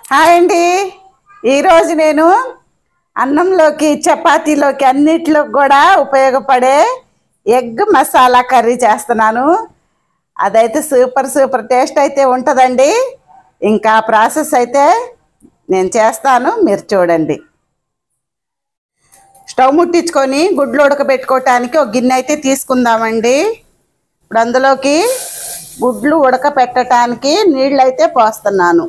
hi అండి ఈరోజు నేను అన్నంలోకి చపాతీలోకి అన్నిట్లో కూడా ఉపయోగపడే ఎగ్ మసాలా కర్రీ చేస్తున్నాను అదైతే సూపర్ సూపర్ టేస్ట్ అయితే ఉంటుందండి ఇంకా ప్రాసెస్ అయితే నేను చేస్తాను మీరు చూడండి స్టవ్ ముట్టించుకొని గుడ్లు ఉడకబెట్టుకోవటానికి ఒక గిన్నె అయితే తీసుకుందామండి ఇప్పుడు అందులోకి గుడ్లు ఉడకపెట్టడానికి నీళ్ళు అయితే పోస్తున్నాను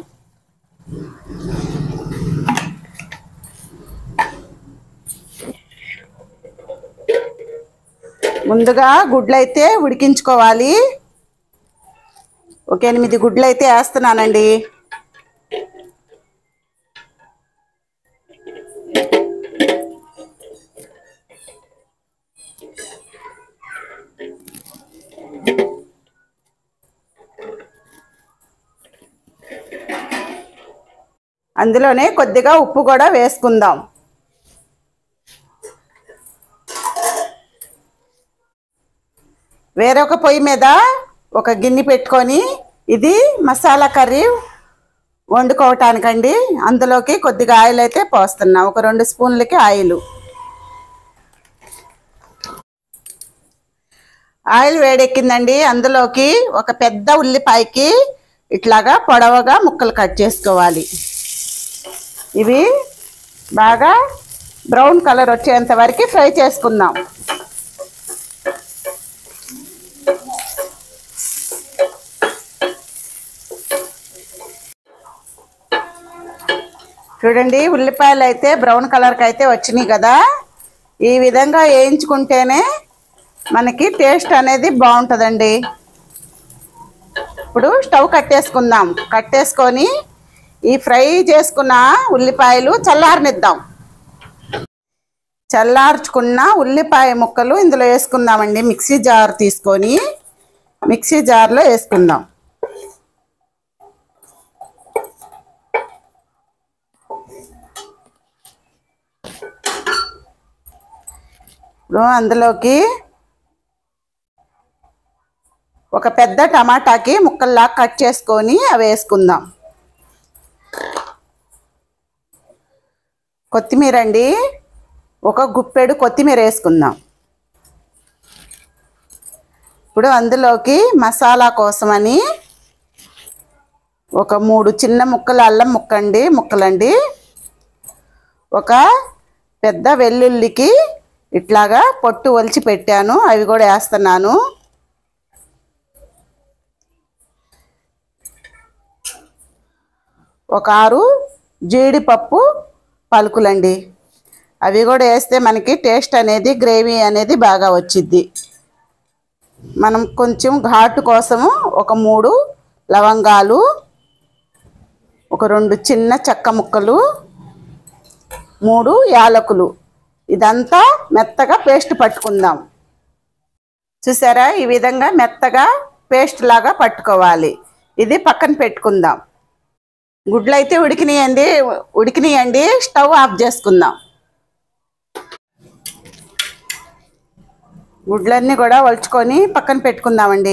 ముందుగా గుడ్లు అయితే ఉడికించుకోవాలి ఒక ఎనిమిది గుడ్లు అయితే వేస్తున్నానండి అందులోనే కొద్దిగా ఉప్పు కూడా వేసుకుందాం వేరొక పొయ్యి మీద ఒక గిన్నె పెట్టుకొని ఇది మసాలా కర్రీ వండుకోవటానికండి అందులోకి కొద్దిగా ఆయిల్ అయితే పోస్తున్నా ఒక రెండు స్పూన్లకి ఆయిల్ ఆయిల్ వేడెక్కిందండి అందులోకి ఒక పెద్ద ఉల్లిపాయకి ఇట్లాగా పొడవగా ముక్కలు కట్ చేసుకోవాలి ఇవి బాగా బ్రౌన్ కలర్ వచ్చేంత వరకు ఫ్రై చేసుకుందాం చూడండి ఉల్లిపాయలు అయితే బ్రౌన్ కలర్కి అయితే వచ్చినాయి కదా ఈ విధంగా వేయించుకుంటేనే మనకి టేస్ట్ అనేది బాగుంటుందండి ఇప్పుడు స్టవ్ కట్టేసుకుందాం కట్టేసుకొని ఈ ఫ్రై చేసుకున్న ఉల్లిపాయలు చల్లారనిద్దాం చల్లార్చుకున్న ఉల్లిపాయ ముక్కలు ఇందులో వేసుకుందామండి మిక్సీ జార్ తీసుకొని మిక్సీ జార్లో వేసుకుందాం ఇప్పుడు అందులోకి ఒక పెద్ద టమాటాకి ముక్కల్లా కట్ చేసుకొని అవి వేసుకుందాం కొత్తిమీర అండి ఒక గుప్పెడు కొత్తిమీర వేసుకుందాం ఇప్పుడు అందులోకి మసాలా కోసమని ఒక మూడు చిన్న ముక్కలు అల్లం ముక్కండి ముక్కలండి ఒక పెద్ద వెల్లుల్లికి ఇట్లాగా పొట్టు ఒలిచి పెట్టాను అవి కూడా వేస్తున్నాను ఒక ఆరు జీడిపప్పు పలుకులండి అవి కూడా వేస్తే మనకి టేస్ట్ అనేది గ్రేవీ అనేది బాగా వచ్చిద్ది మనం కొంచెం ఘాటు కోసము ఒక మూడు లవంగాలు ఒక రెండు చిన్న చెక్క ముక్కలు మూడు యాలకులు ఇదంతా మెత్తగా పేస్ట్ పట్టుకుందాం చూసారా ఈ విధంగా మెత్తగా పేస్ట్ లాగా పట్టుకోవాలి ఇది పక్కన పెట్టుకుందాం గుడ్లు అయితే ఉడికినాయండి ఉడికినాయండి స్టవ్ ఆఫ్ చేసుకుందాం గుడ్లన్నీ కూడా వలుచుకొని పక్కన పెట్టుకుందామండి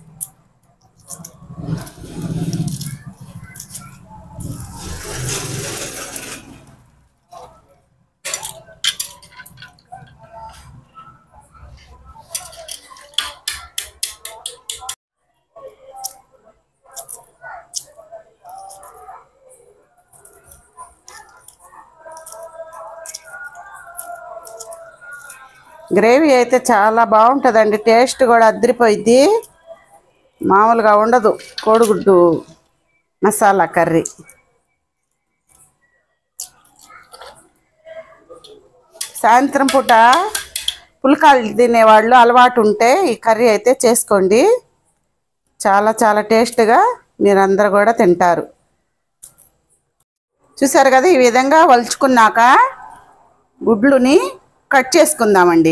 గ్రేవీ అయితే చాలా బాగుంటుందండి టేస్ట్ కూడా అద్దరిపోయిద్ది మామూలుగా ఉండదు కోడిగుడ్డు మసాలా కర్రీ సాయంత్రం పూట పుల్కాలు తినేవాళ్ళు అలవాటు ఉంటే ఈ కర్రీ అయితే చేసుకోండి చాలా చాలా టేస్ట్గా మీరందరూ కూడా తింటారు చూసారు కదా ఈ విధంగా వలుచుకున్నాక గుడ్లుని కట్ చేసుకుందామండి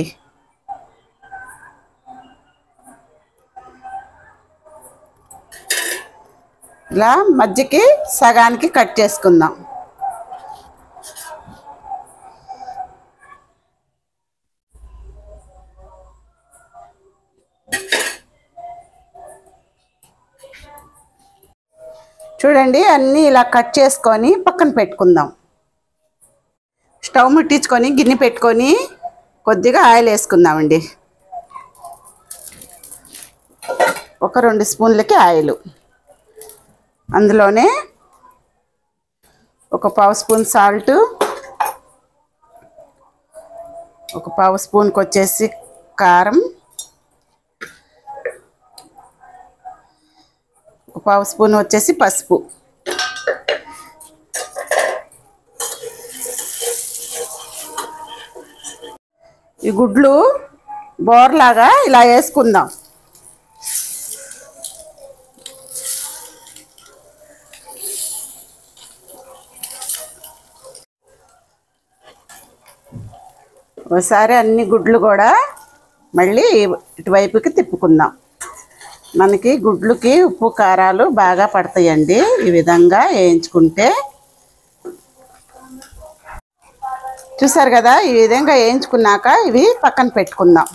ఇలా మధ్యకి సగానికి కట్ చేసుకుందాం చూడండి అన్నీ ఇలా కట్ చేసుకొని పక్కన పెట్టుకుందాం స్టవ్ ముట్టించుకొని గిన్నె పెట్టుకొని కొద్దిగా ఆయిల్ వేసుకుందామండి ఒక రెండు స్పూన్లకి ఆయిల్ అందులోనే ఒక పావు స్పూన్ సాల్ట్ ఒక పావు స్పూన్కి వచ్చేసి కారం ఒక పావు స్పూన్ వచ్చేసి పసుపు ఈ గుడ్లు బోర్లాగా ఇలా వేసుకుందాం ఒకసారి అన్ని గుడ్లు కూడా మళ్ళీ ఇటువైపుకి తిప్పుకుందాం మనకి గుడ్లుకి ఉప్పు కారాలు బాగా పడతాయండి ఈ విధంగా వేయించుకుంటే చూసారు కదా ఈ విధంగా వేయించుకున్నాక ఇవి పక్కన పెట్టుకుందాం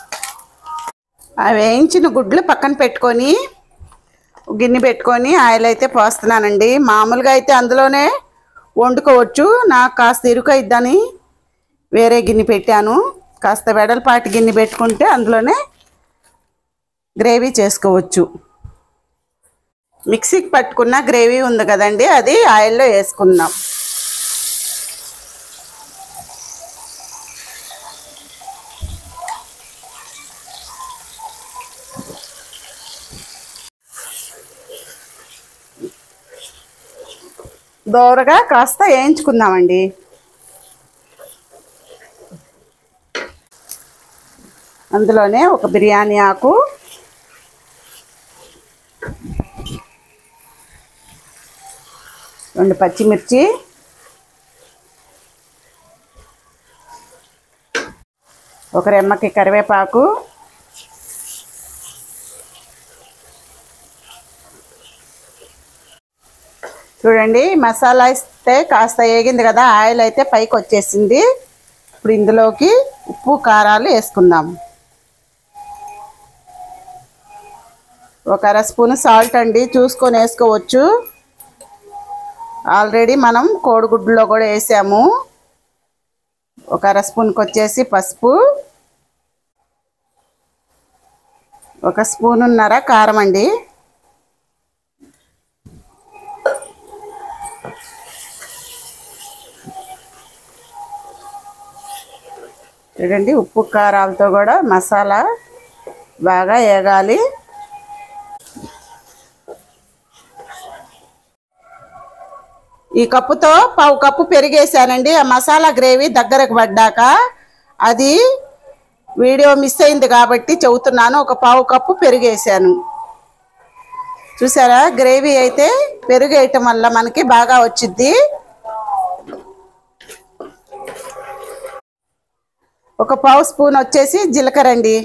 ఆ వేయించిన గుడ్లు పక్కన పెట్టుకొని గిన్నె పెట్టుకొని ఆయిల్ అయితే పోస్తున్నానండి మామూలుగా అయితే అందులోనే వండుకోవచ్చు నాకు కాస్త ఇరుకైద్దని వేరే గిన్నె పెట్టాను కాస్త వెడల్పాటి గిన్నె పెట్టుకుంటే అందులోనే గ్రేవీ చేసుకోవచ్చు మిక్సీకి పట్టుకున్న గ్రేవీ ఉంది కదండి అది ఆయిల్లో వేసుకుందాం దోరగా కాస్త వేయించుకుందామండి అందులోనే ఒక బిర్యానీ ఆకు రెండు పచ్చిమిర్చి ఒక రెమ్మకి కరివేపాకు చూడండి మసాలా ఇస్తే కాస్త వేగింది కదా ఆయిల్ అయితే పైకి వచ్చేసింది ఇప్పుడు ఇందులోకి ఉప్పు కారాలు వేసుకుందాం ఒక అర స్పూన్ సాల్ట్ అండి చూసుకొని వేసుకోవచ్చు ఆల్రెడీ మనం కోడిగుడ్డులో కూడా వేసాము ఒక అర స్పూన్కి వచ్చేసి పసుపు ఒక స్పూనున్నర కారం అండి చూడండి ఉప్పు కారాలతో కూడా మసాలా బాగా వేగాలి ఈ కప్పుతో పావు కప్పు పెరిగేసానండి ఆ మసాలా గ్రేవీ దగ్గరకు పడ్డాక అది వీడియో మిస్ అయింది కాబట్టి చెబుతున్నాను ఒక పావు కప్పు పెరిగేసాను చూసారా గ్రేవీ అయితే పెరుగు వేయటం వల్ల మనకి బాగా వచ్చింది ఒక పావు స్పూన్ వచ్చేసి జీలకర్ర అండి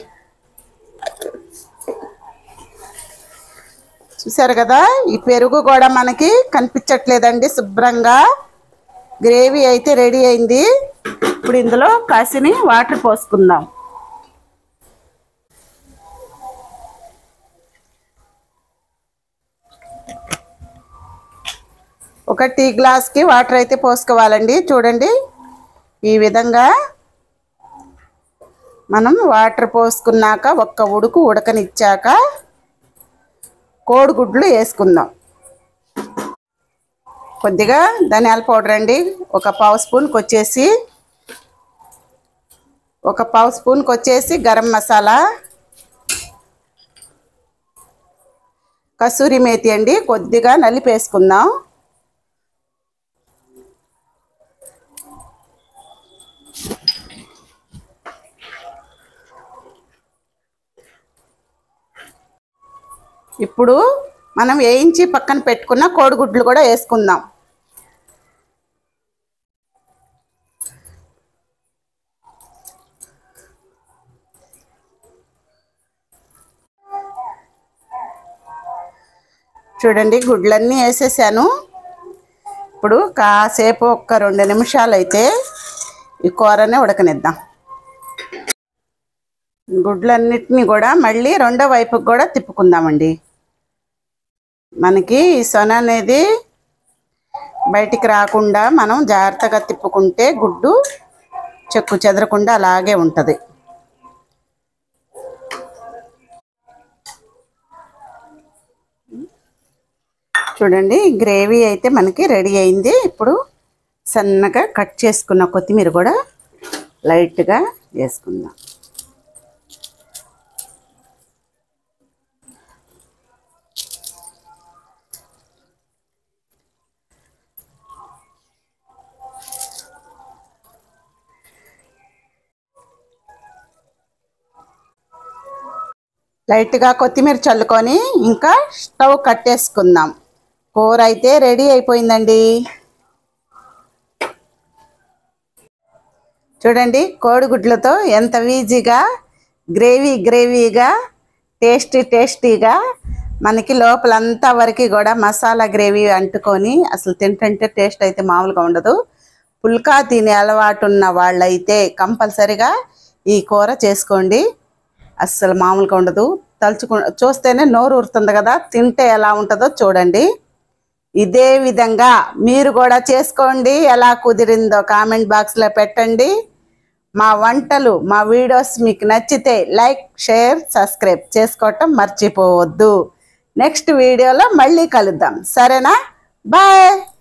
చూసారు కదా ఈ పెరుగు కూడా మనకి కనిపించట్లేదండి శుభ్రంగా గ్రేవీ అయితే రెడీ అయింది ఇప్పుడు ఇందులో కాసిని వాటర్ పోసుకుందాం ఒక టీ గ్లాస్కి వాటర్ అయితే పోసుకోవాలండి చూడండి ఈ విధంగా మనం వాటర్ పోసుకున్నాక ఒక్క ఉడుకు ఉడకనిచ్చాక కోడిగుడ్లు వేసుకుందాం కొద్దిగా ధనియాల పౌడర్ అండి ఒక పావు స్పూన్కి వచ్చేసి ఒక పావు స్పూన్కి వచ్చేసి గరం మసాలా కసూరి మేతి అండి కొద్దిగా నలిపేసుకుందాం ఇప్పుడు మనం వేయించి పక్కన పెట్టుకున్న కోడిగుడ్లు కూడా వేసుకుందాం చూడండి గుడ్లన్నీ వేసేసాను ఇప్పుడు కాసేపు ఒక్క రెండు నిమిషాలు అయితే ఈ కూరని ఉడకనిద్దాం గుడ్లన్నిటిని కూడా మళ్ళీ రెండో వైపుకి కూడా తిప్పుకుందామండి మనకి ఈ సొన అనేది బయటికి రాకుండా మనం జాగ్రత్తగా తిప్పుకుంటే గుడ్డు చెక్కు చెదరకుండా అలాగే ఉంటుంది చూడండి గ్రేవీ అయితే మనకి రెడీ అయింది ఇప్పుడు సన్నగా కట్ చేసుకున్న కొత్తిమీర కూడా లైట్గా వేసుకుందాం లైట్గా కొత్తిమీర చల్లుకొని ఇంకా స్టవ్ కట్టేసుకుందాం కూర అయితే రెడీ అయిపోయిందండి చూడండి కోడిగుడ్లతో ఎంత ఈజీగా గ్రేవీ గ్రేవీగా టేస్టీ టేస్టీగా మనకి లోపలంతా వరకు కూడా మసాలా గ్రేవీ అంటుకొని అసలు తింటుంటే టేస్ట్ అయితే మామూలుగా ఉండదు పుల్కా తినే అలవాటు ఉన్న వాళ్ళైతే కంపల్సరిగా ఈ కూర చేసుకోండి అస్సలు మామూలుగా ఉండదు తలుచుకు చూస్తేనే నోరు ఊరుతుంది కదా తింటే ఎలా ఉంటుందో చూడండి ఇదే విధంగా మీరు కూడా చేసుకోండి ఎలా కుదిరిందో కామెంట్ బాక్స్లో పెట్టండి మా వంటలు మా వీడియోస్ మీకు నచ్చితే లైక్ షేర్ సబ్స్క్రైబ్ చేసుకోవటం మర్చిపోవద్దు నెక్స్ట్ వీడియోలో మళ్ళీ కలుద్దాం సరేనా బాయ్